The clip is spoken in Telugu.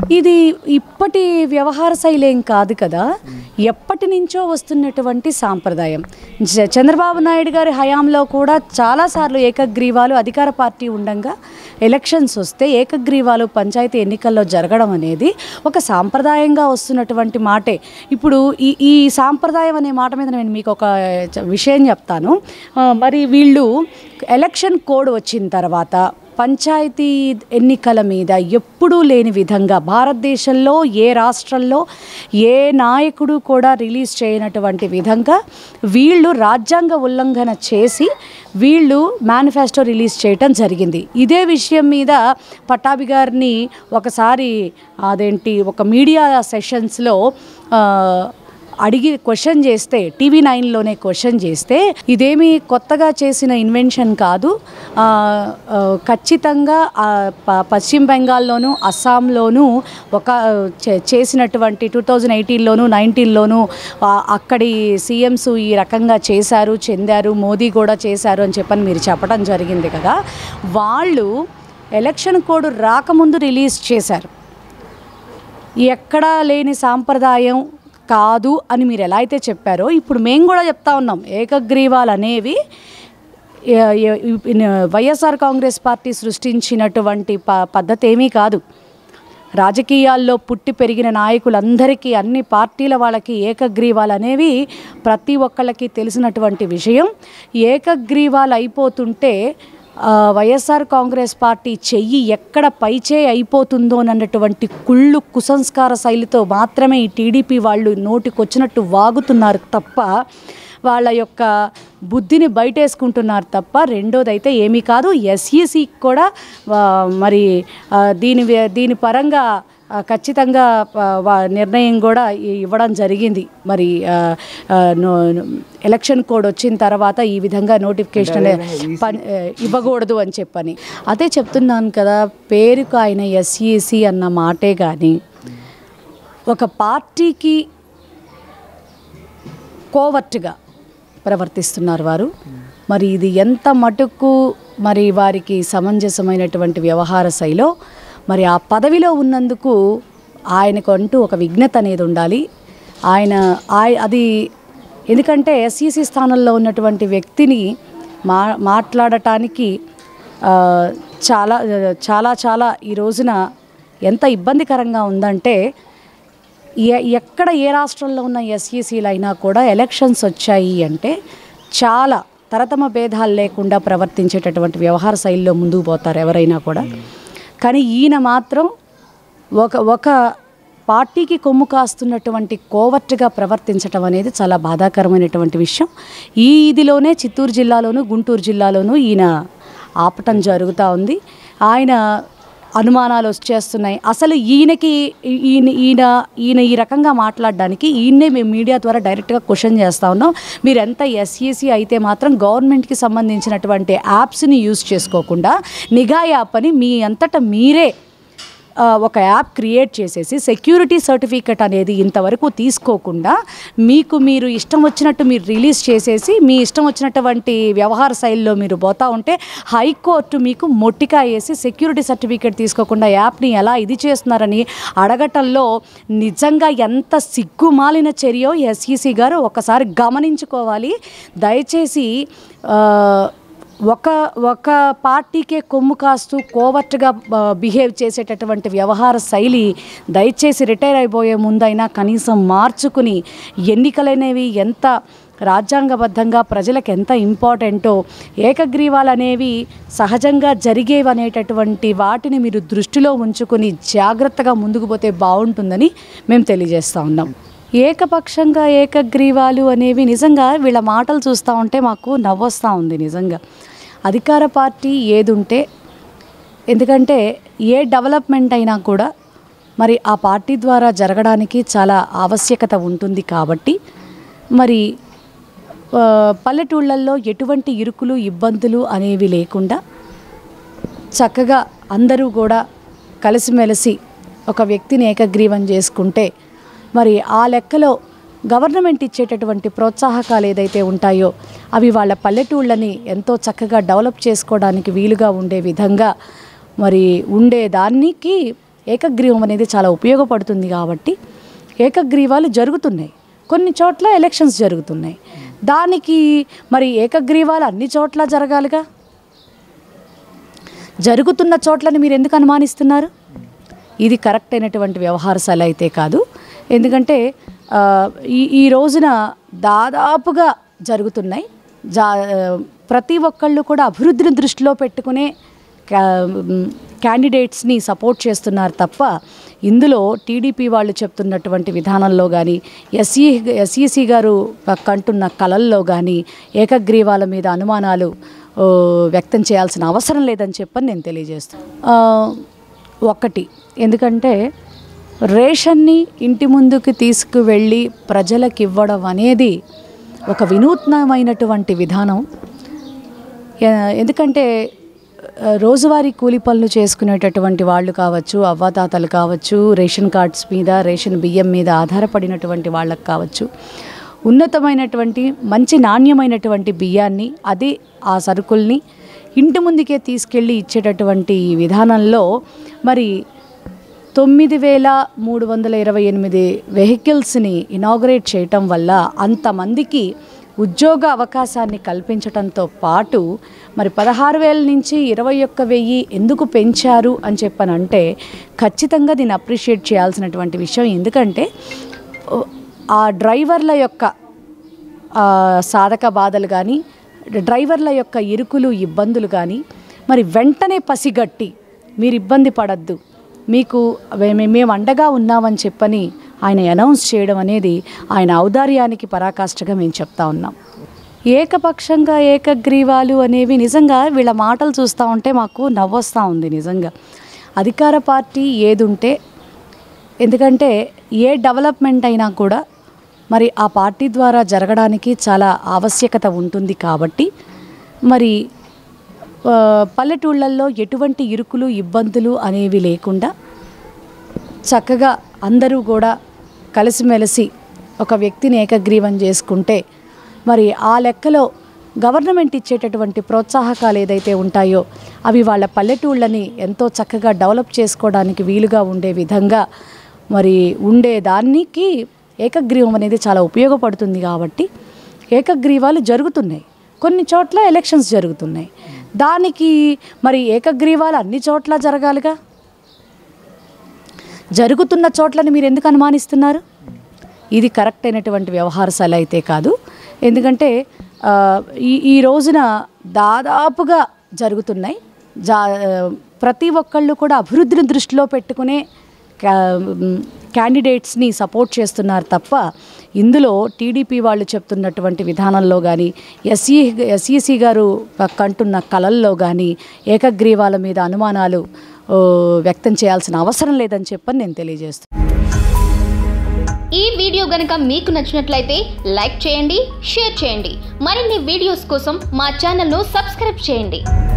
ఇది ఇప్పటి వ్యవహార శైలి ఏం కాదు కదా ఎప్పటి నుంచో వస్తున్నటువంటి సాంప్రదాయం జ- చంద్రబాబు నాయుడు గారి హయాంలో కూడా చాలాసార్లు ఏకగ్రీవాలు అధికార పార్టీ ఉండంగా ఎలక్షన్స్ వస్తే ఏకగ్రీవాలు పంచాయతీ ఎన్నికల్లో జరగడం అనేది ఒక సాంప్రదాయంగా వస్తున్నటువంటి మాటే ఇప్పుడు ఈ ఈ సాంప్రదాయం అనే మాట మీద నేను మీకు ఒక చ- విషయం చెప్తాను ఆ, మరి వీళ్ళు ఎలక్షన్ కోడ్ వచ్చిన తర్వాత పంచాయతీ ఎన్నికల మీద ఎప్పుడూ లేని విధంగా భారతదేశంలో ఏ రాష్ట్రంలో ఏ నాయకుడు కూడా రిలీజ్ చేయనటువంటి విధంగా వీళ్ళు రాజ్యాంగ ఉల్లంఘన చేసి వీళ్ళు మేనిఫెస్టో రిలీజ్ చేయటం జరిగింది ఇదే విషయం మీద పట్టాభి గారిని ఒకసారి అదేంటి ఒక మీడియా సెషన్స్లో ఆ, అడిగి క్వశ్చన్ చేస్తే టీవీ నైన్లోనే క్వశ్చన్ చేస్తే ఇదేమి కొత్తగా చేసిన ఇన్వెన్షన్ కాదు ఆ, ఆ, ఖచ్చితంగా ఆ, ప- పశ్చిమ బెంగాల్లోను అస్సాంలోనూ ఒక చే- చేసినటువంటి టూ థౌజండ్ ఎయిటీన్లోను నైన్టీన్లోను అక్కడి సీఎంస్ ఈ రకంగా చేశారు చెందారు మోదీ కూడా చేశారు అని చెప్పని మీరు చెప్పడం జరిగింది కదా వాళ్ళు ఎలక్షన్ కోడ్ రాకముందు రిలీజ్ చేశారు ఎక్కడా లేని సాంప్రదాయం కాదు అని మీరు ఎలా అయితే చెప్పారో ఇప్పుడు మేము కూడా చెప్తా ఉన్నాం ఏకగ్రీవాలు అనేవి ఏ- ఏ- ఇన్- వైఎస్ఆర్ కాంగ్రెస్ పార్టీ సృష్టించినటువంటి ప పద్ధతి ఏమీ కాదు రాజకీయాల్లో పుట్టి పెరిగిన నాయకులందరికీ అన్ని పార్టీల వాళ్ళకి ఏకగ్రీవాలు అనేవి ప్రతి ఒక్కళ్ళకి తెలిసినటువంటి విషయం ఏకగ్రీవాలు అయిపోతుంటే ఆ, వైఎస్ఆర్ కాంగ్రెస్ పార్టీ చెయ్యి ఎక్కడ పైచే అయిపోతుందో అన్నటువంటి కుళ్ళు కుసంస్కార శైలితో మాత్రమే ఈ టీడీపీ వాళ్ళు నోటికొచ్చినట్టు వాగుతున్నారు తప్ప వాళ్ళ యొక్క బుద్ధిని బయటేసుకుంటున్నారు తప్ప రెండోదైతే ఏమీ కాదు ఎస్ఈసికి కూడా ఆ, మరి ఆ, దీని వే- దీని పరంగా ఆ, ఖచ్చితంగా ఆ, వా- నిర్ణయం కూడా ఇ- ఇవ్వడం జరిగింది మరి ఆ, ఆ, నో- నో- ఎలక్షన్ కోడ్ వచ్చిన తర్వాత ఈ విధంగా నోటిఫికేషన్ అనే పని ఆ, ఇవ్వకూడదు అని చెప్పని అదే చెప్తున్నాను కదా పేరుకు ఆయన ఎస్ఈసి అన్న మాటే కానీ ఒక పార్టీకి కోవర్ట్గా ప్రవర్తిస్తున్నారు వారు మరి ఇది ఎంత మటుకు మరి వారికి సమంజసమైనటువంటి వ్యవహార శైలో మరి ఆ పదవిలో ఉన్నందుకు ఆయనకు అంటూ ఒక విఘ్నత అనేది ఉండాలి ఆయన ఆయ అది ఎందుకంటే ఎస్ఈసి స్థానంలో ఉన్నటువంటి వ్యక్తిని మా మాట్లాడటానికి ఆ, చాలా చాలా చాలా ఈ రోజున ఎంత ఇబ్బందికరంగా ఉందంటే ఎ- ఎక్కడ ఏ రాష్ట్రంలో ఉన్న ఎస్ఈసీలు అయినా కూడా ఎలక్షన్స్ వచ్చాయి అంటే చాలా తరతమ భేదాలు లేకుండా ప్రవర్తించేటటువంటి వ్యవహార శైలిలో ముందుకు పోతారు ఎవరైనా కూడా కానీ ఈయన మాత్రం ఒక ఒక పార్టీకి కొమ్ము కాస్తున్నటువంటి కోవర్ట్గా ప్రవర్తించడం అనేది చాలా బాధాకరమైనటువంటి విషయం ఈ ఇదిలోనే చిత్తూరు జిల్లాలోను గుంటూరు జిల్లాలోనూ ఈయన ఆపటం జరుగుతూ ఉంది ఆయన అనుమానాలు వచ్చేస్తున్నాయి అసలు ఈయనకి ఈ- ఈయన ఈయన ఈయన ఈ రకంగా మాట్లాడడానికి ఈయన్నే మేము మీడియా ద్వారా డైరెక్ట్గా క్వశ్చన్ చేస్తూ ఉన్నాం మీరు ఎంత ఎస్ఈసి అయితే మాత్రం గవర్నమెంట్కి సంబంధించినటువంటి యాప్స్ని యూజ్ చేసుకోకుండా నిఘా యాప్ అని మీ అంతటా మీరే ఆ, ఒక యాప్ క్రియేట్ చేసేసి సెక్యూరిటీ సర్టిఫికెట్ అనేది ఇంతవరకు తీసుకోకుండా మీకు మీరు ఇష్టం వచ్చినట్టు మీరు రిలీజ్ చేసేసి మీ ఇష్టం వచ్చినటువంటి వ్యవహార శైలిలో మీరు పోతా ఉంటే హైకోర్టు మీకు మొట్టికా వేసి సెక్యూరిటీ సర్టిఫికేట్ తీసుకోకుండా యాప్ని ఎలా ఇది చేస్తున్నారని అడగటంలో నిజంగా ఎంత సిగ్గుమాలిన చర్యో ఎస్ఈసి గారు ఒకసారి గమనించుకోవాలి దయచేసి ఆ, ఒక ఒక పార్టీకే కొమ్ము కాస్తూ కోవర్ట్గా బిహేవ్ చేసేటటువంటి వ్యవహార శైలి దయచేసి రిటైర్ అయిపోయే ముందైనా కనీసం మార్చుకుని ఎన్నికలనేవి ఎంత రాజ్యాంగబద్ధంగా ప్రజలకు ఎంత ఇంపార్టెంటో ఏకగ్రీవాలు అనేవి సహజంగా జరిగేవి అనేటటువంటి వాటిని మీరు దృష్టిలో ఉంచుకొని జాగ్రత్తగా ముందుకు పోతే బాగుంటుందని మేము తెలియజేస్తూ ఉన్నాం ఏకపక్షంగా ఏకగ్రీవాలు అనేవి నిజంగా వీళ్ళ మాటలు చూస్తూ ఉంటే మాకు నవ్వొస్తూ ఉంది నిజంగా అధికార పార్టీ ఏది ఉంటే ఎందుకంటే ఏ డెవలప్మెంట్ అయినా కూడా మరి ఆ పార్టీ ద్వారా జరగడానికి చాలా ఆవశ్యకత ఉంటుంది కాబట్టి మరి ఆ, పల్లెటూళ్ళల్లో ఎటువంటి ఇరుకులు ఇబ్బందులు అనేవి లేకుండా చక్కగా అందరూ కూడా కలిసిమెలిసి ఒక వ్యక్తిని ఏకగ్రీవం చేసుకుంటే మరి ఆ లెక్కలో గవర్నమెంట్ ఇచ్చేటటువంటి ప్రోత్సాహకాలు ఏదైతే ఉంటాయో అవి వాళ్ళ పల్లెటూళ్ళని ఎంతో చక్కగా డెవలప్ చేసుకోవడానికి వీలుగా ఉండే విధంగా మరి ఉండే దానికి ఏకగ్రీవం అనేది చాలా ఉపయోగపడుతుంది కాబట్టి ఏకగ్రీవాలు జరుగుతున్నాయి కొన్ని చోట్ల ఎలక్షన్స్ జరుగుతున్నాయి దానికి మరి ఏకగ్రీవాలు అన్ని చోట్ల జరగాలిగా జరుగుతున్న చోట్లని మీరు ఎందుకు అనుమానిస్తున్నారు ఇది కరెక్ట్ అయినటువంటి వ్యవహార శైలి అయితే కాదు ఎందుకంటే ఆ, ఈ ఈ రోజున దాదాపుగా జరుగుతున్నాయి జా ప్రతి ఒక్కళ్ళు కూడా అభివృద్ధిని దృష్టిలో పెట్టుకునే క్యాండిడేట్స్ని సపోర్ట్ చేస్తున్నారు తప్ప ఇందులో టీడీపీ వాళ్ళు చెప్తున్నటువంటి విధానంలో కానీ ఎస్ఈ ఎస్ఈసి గారు కంటున్న కళల్లో కానీ ఏకగ్రీవాల మీద అనుమానాలు ఓ, వ్యక్తం చేయాల్సిన అవసరం లేదని చెప్పని నేను తెలియజేస్తాను ఆ, ఒకటి ఎందుకంటే రేషన్ని ఇంటి ముందుకు తీసుకువెళ్ళి ప్రజలకు ఇవ్వడం అనేది ఒక వినూత్నమైనటువంటి విధానం ఎ- ఎందుకంటే ఆ, రోజువారీ కూలి పనులు చేసుకునేటటువంటి వాళ్ళు కావచ్చు అవ్వాతాతలు కావచ్చు రేషన్ కార్డ్స్ మీద రేషన్ బియ్యం మీద ఆధారపడినటువంటి వాళ్ళకు కావచ్చు ఉన్నతమైనటువంటి మంచి నాణ్యమైనటువంటి బియ్యాన్ని అదే ఆ సరుకుల్ని ఇంటి ముందుకే తీసుకెళ్ళి ఇచ్చేటటువంటి విధానంలో మరి తొమ్మిది వేల మూడు వందల ఇరవై ఎనిమిది వెహికల్స్ని ఇనాగ్రేట్ చేయటం వల్ల అంతమందికి ఉద్యోగ అవకాశాన్ని కల్పించడంతో పాటు మరి పదహారు వేల నుంచి ఇరవై ఒక్క వెయ్యి ఎందుకు పెంచారు అని చెప్పనంటే ఖచ్చితంగా దీన్ని అప్రిషియేట్ చేయాల్సినటువంటి విషయం ఎందుకంటే ఓ, ఆ డ్రైవర్ల యొక్క ఆ, సాధక బాధలు కానీ డ్రైవర్ల యొక్క ఇరుకులు ఇబ్బందులు కానీ మరి వెంటనే పసిగట్టి మీరు ఇబ్బంది పడద్దు మీకు మే- మేము అండగా ఉన్నామని చెప్పని ఆయన అనౌన్స్ చేయడం అనేది ఆయన ఔదార్యానికి పరాకాష్ఠగా మేము చెప్తా ఉన్నాం ఏకపక్షంగా ఏకగ్రీవాలు అనేవి నిజంగా వీళ్ళ మాటలు చూస్తూ ఉంటే మాకు నవ్వొస్తూ ఉంది నిజంగా అధికార పార్టీ ఏదుంటే ఎందుకంటే ఏ డెవలప్మెంట్ అయినా కూడా మరి ఆ పార్టీ ద్వారా జరగడానికి చాలా ఆవశ్యకత ఉంటుంది కాబట్టి మరి ఆ, పల్లెటూళ్ళల్లో ఎటువంటి ఇరుకులు ఇబ్బందులు అనేవి లేకుండా చక్కగా అందరూ కూడా కలిసిమెలిసి ఒక వ్యక్తిని ఏకగ్రీవం చేసుకుంటే మరి ఆ లెక్కలో గవర్నమెంట్ ఇచ్చేటటువంటి ప్రోత్సాహకాలు ఏదైతే ఉంటాయో అవి వాళ్ళ పల్లెటూళ్ళని ఎంతో చక్కగా డెవలప్ చేసుకోవడానికి వీలుగా ఉండే విధంగా మరి ఉండే దానికి ఏకగ్రీవం అనేది చాలా ఉపయోగపడుతుంది కాబట్టి ఏకగ్రీవాలు జరుగుతున్నాయి కొన్ని చోట్ల ఎలక్షన్స్ జరుగుతున్నాయి దానికి మరి ఏకగ్రీవాలు అన్ని చోట్ల జరగాలిగా జరుగుతున్న చోట్లని మీరు ఎందుకు అనుమానిస్తున్నారు ఇది కరెక్ట్ అయినటువంటి వ్యవహార శైలి అయితే కాదు ఎందుకంటే ఆ, ఈ ఈ రోజున దాదాపుగా జరుగుతున్నాయి జా ప్రతి ఒక్కళ్ళు కూడా అభివృద్ధిని దృష్టిలో పెట్టుకునే క్యాండిడేట్స్ని సపోర్ట్ చేస్తున్నారు తప్ప ఇందులో టీడీపీ వాళ్ళు చెప్తున్నటువంటి విధానంలో కానీ ఎస్ఈ ఎస్ఈసి గారు కంటున్న కళల్లో కానీ ఏకగ్రీవాల మీద అనుమానాలు ఓ, వ్యక్తం చేయాల్సిన అవసరం లేదని చెప్పని నేను తెలియజేస్తాను ఈ వీడియో గనుక మీకు నచ్చినట్లయితే లైక్ చేయండి షేర్ చేయండి మరిన్ని వీడియోస్ కోసం మా ఛానల్ను సబ్స్క్రైబ్ చేయండి